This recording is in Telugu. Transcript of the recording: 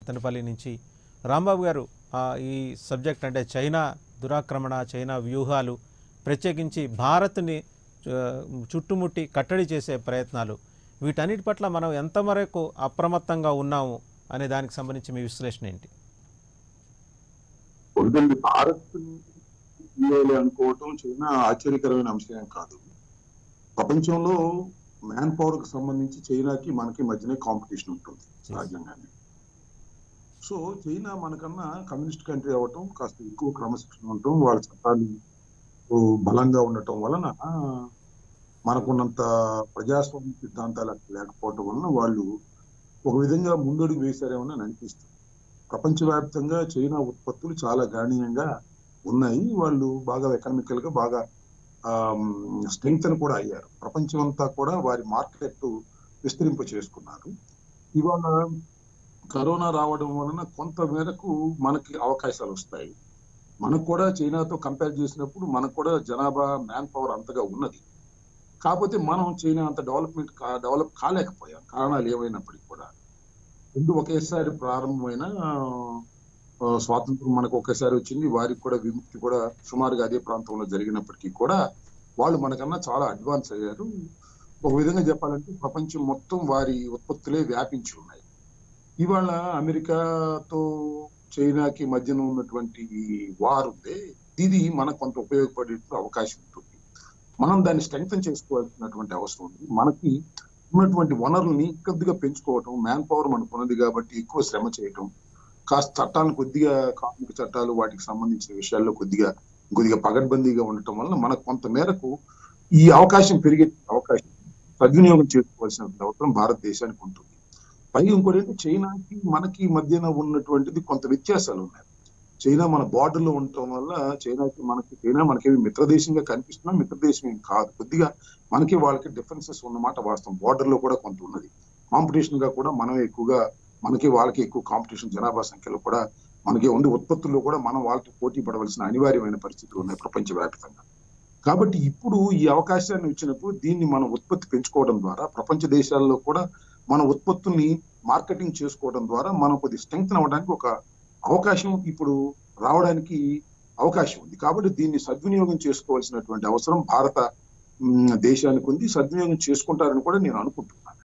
మత్తనపల్లి నుంచి రాంబాబు గారు ఆ, ఈ సబ్జెక్ట్ అంటే చైనా దురాక్రమణ చైనా వ్యూహాలు ప్రత్యేకించి భారత్ని ఆ, చుట్టుముట్టి కట్టడి చేసే ప్రయత్నాలు వీటన్నిటి పట్ల మనం ఎంతవరకు అప్రమత్తంగా ఉన్నాము అనే దానికి సంబంధించి మీ విశ్లేషణ ఏంటి ఒకటండి భారత్ తీయాలి అనుకోవటం చైనా ఆశ్చర్యకరమైన అంశం కాదు ప్రపంచంలో మ్యాన్ పవర్ కి సంబంధించి చైనాకి మనకి మధ్యనే కాంపిటీషన్ ఉంటుంది సహజంగానే సో చైనా మనకన్నా కమ్యూనిస్ట్ కంట్రీ అవ్వటం కాస్త ఎక్కువ క్రమశిక్షణ ఉండటం వాళ్ళ చట్టాలు ఓ, బలంగా ఉండటం వలన మనకున్నంత ప్రజాస్వామ్య సిద్ధాంతాలు అక్కడ లేకపోవటం వలన వాళ్ళు ఒక విధంగా ముందడుగు వేశారేమో అని అనిపిస్తుంది ప్రపంచవ్యాప్తంగా చైనా ఉత్పత్తులు చాలా గణనీయంగా ఉన్నాయి వాళ్ళు బాగా ఎకనామికల్ గా బాగా స్ట్రెంగ్త్ కూడా అయ్యారు ప్రపంచం అంతా కూడా వారి మార్కెట్ విస్తరింప చేసుకున్నారు ఇవాళ కరోనా రావడం వలన కొంత మేరకు మనకి అవకాశాలు వస్తాయి మనకు కూడా చైనాతో కంపేర్ చేసినప్పుడు మనకు కూడా జనాభా మ్యాన్ పవర్ అంతగా ఉన్నది కాకపోతే మనం చైనా అంత డెవలప్మెంట్ డెవలప్ కాలేకపోయాం కారణాలు ఏమైనప్పటికీ కూడా రెండు ఒకేసారి ప్రారంభమైన ఆ, స్వాతంత్రం మనకు ఒకేసారి వచ్చింది వారికి కూడా విముక్తి కూడా సుమారుగా అదే ప్రాంతంలో జరిగినప్పటికీ కూడా వాళ్ళు మనకన్నా చాలా అడ్వాన్స్ అయ్యారు ఒక విధంగా చెప్పాలంటే ప్రపంచం మొత్తం వారి ఉత్పత్తులే వ్యాపించి ఉన్నాయి ఇవాళ అమెరికాతో చైనాకి మధ్యన ఉన్నటువంటి ఈ వార్ ఉంది ఇది మనకు కొంత ఉపయోగపడే అవకాశం ఉంటుంది మనం దాన్ని స్ట్రెంగ్తన్ చేసుకోవాల్సినటువంటి అవసరం ఉంది మనకి ఉన్నటువంటి వనరుల్ని కొద్దిగా పెంచుకోవటం మ్యాన్ పవర్ మనకు ఉన్నది కాబట్టి ఎక్కువ శ్రమ చేయటం కాస్త చట్టాలను కొద్దిగా కార్మిక చట్టాలు వాటికి సంబంధించిన విషయాల్లో కొద్దిగా కొద్దిగా పగడ్బందీగా ఉండటం వలన మనకు కొంత మేరకు ఈ అవకాశం పెరిగే అవకాశం సద్వినియోగం చేసుకోవాల్సిన అవసరం భారతదేశానికి ఉంటుంది పైగా ఇంకోటి ఏంటి చైనాకి మనకి మధ్యన ఉన్నటువంటిది కొంత వ్యత్యాసాలు ఉన్నాయి చైనా మన border లో ఉండటం వల్ల చైనాకి మనకి చైనా మనకేమి మిత్రదేశంగా కనిపిస్తున్నా మిత్రదేశం ఏం కాదు కొద్దిగా మనకి వాళ్ళకి డిఫరెన్సెస్ ఉన్నమాట వాస్తవం బార్డర్ లో కూడా కొంత ఉన్నది కాంపిటీషన్ గా కూడా మనం ఎక్కువగా మనకి వాళ్ళకి ఎక్కువ కాంపిటీషన్ జనాభా సంఖ్యలో కూడా మనకి ఉంది ఉత్పత్తుల్లో కూడా మనం వాళ్ళతో పోటీ పడవలసిన అనివార్యమైన పరిస్థితులు ఉన్నాయి ప్రపంచవ్యాప్తంగా కాబట్టి ఇప్పుడు ఈ అవకాశాన్ని ఇచ్చినప్పుడు దీన్ని మనం ఉత్పత్తి పెంచుకోవడం ద్వారా ప్రపంచ దేశాల్లో కూడా మన ఉత్పత్తుల్ని మార్కెటింగ్ చేసుకోవడం ద్వారా మనం కొద్ది స్ట్రెంగ్త్ అవ్వడానికి ఒక అవకాశం ఇప్పుడు రావడానికి అవకాశం ఉంది కాబట్టి దీన్ని సద్వినియోగం చేసుకోవాల్సినటువంటి అవసరం భారత మ్, దేశానికి ఉంది సద్వినియోగం చేసుకుంటారని కూడా నేను అనుకుంటున్నాను